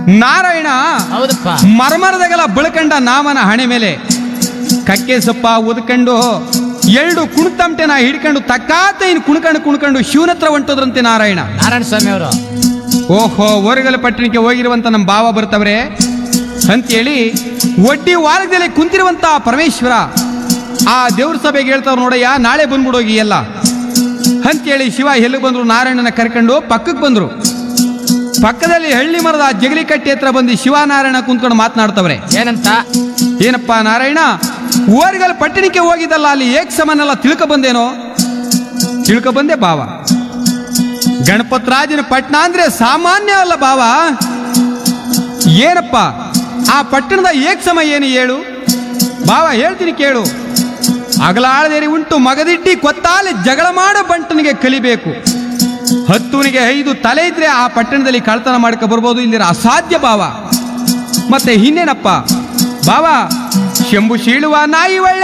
ನಾರಾಯಣ ಹೌದಪ್ಪ ಮರಮರದಗಲ ಬಳ್ಕಂಡ ನಾಮನ ಹಣೆ ಮೇಲೆ ಕಕ್ಕೆ ಸೊಪ್ಪ ಉದ್ಕಂಡು ಎರಡು ಕುಣ್ತಮಟೆನ ಹಿಡ್ಕೊಂಡು ತಕ್ಕಾತ ಇನ್ ಕುಣ್ಕಂಡು ಕುಣ್ಕಂಡು ಶಿವನ ಹತ್ರ ಹೊಂಟೋದ್ರಂತೆ ನಾರಾಯಣ ನಾರಾಯಣ ಸ್ವಾಮಿ ಅವರು ಓಹೋ ಓರಗಲ ಪಟ್ಟಣಕ್ಕೆ ಹೋಗಿರುವಂತ ನಮ್ಮ ಭಾವ ಬರ್ತವ್ರೆ ಅಂತೇಳಿ ಒಡ್ಡಿ ವಾರದಲ್ಲಿ ಕುಂತಿರುವಂತ ಪರಮೇಶ್ವರ ಆ ದೇವ್ರ ಸಭೆಗೆ ಹೇಳ್ತಾವ್ರು ನೋಡಯ್ಯ ನಾಳೆ ಬಂದ್ಬಿಡೋಗಿ ಎಲ್ಲ ಅಂತೇಳಿ ಶಿವ ಎಲ್ಲಿಗೆ ಬಂದ್ರು ನಾರಾಯಣನ ಕರ್ಕೊಂಡು ಪಕ್ಕಕ್ಕೆ ಬಂದ್ರು ಪಕ್ಕದಲ್ಲಿ ಹಳ್ಳಿ ಮರದ ಆ ಜಗಲಿ ಕಟ್ಟಿ ಹತ್ರ ಬಂದು ಶಿವನಾರಾಯಣ ಕುಂತ್ಕೊಂಡು ಮಾತನಾಡ್ತವ್ರೆ ಏನಂತ ಏನಪ್ಪ ನಾರಾಯಣ ಓರಿಗಲ್ ಪಟ್ಟಣಕ್ಕೆ ಹೋಗಿದ್ದಲ್ಲ ಅಲ್ಲಿ ಏಕ್ ಸಮನೆಲ್ಲ ತಿಳ್ಕ ಬಂದೇನೋ ತಿಳ್ಕ ಬಂದೆ ಬಾವ ಗಣಪತರಾಜನ ಪಟ್ಟಣ ಅಂದ್ರೆ ಸಾಮಾನ್ಯ ಅಲ್ಲ ಬಾವ ಏನಪ್ಪ ಆ ಪಟ್ಟಣದ ಏಕ್ ಸಮ ಏನು ಹೇಳು ಬಾವ ಹೇಳ್ತೀನಿ ಕೇಳು ಅಗಲಾಳದೇರಿ ಉಂಟು ಮಗದಿಟ್ಟಿ ಕೊತ್ತಾಲೆ ಜಗಳ ಮಾಡೋ ಬಂಟನಿಗೆ ಕಲಿಬೇಕು ಹತ್ತುನಿಗೆ ಐದು ತಲೆ ಇದ್ರೆ ಆ ಪಟ್ಟಣದಲ್ಲಿ ಕಳ್ತನ ಮಾಡ್ಕೊ ಬರ್ಬೋದು ಇಲ್ಲಿರ ಅಸಾಧ್ಯ ಭಾವ ಮತ್ತೆ ಇನ್ನೇನಪ್ಪ ಬಾವ ಶಂಭು ಶೀಳುವ ನಾಯಿ ಒಳ್ಳೆ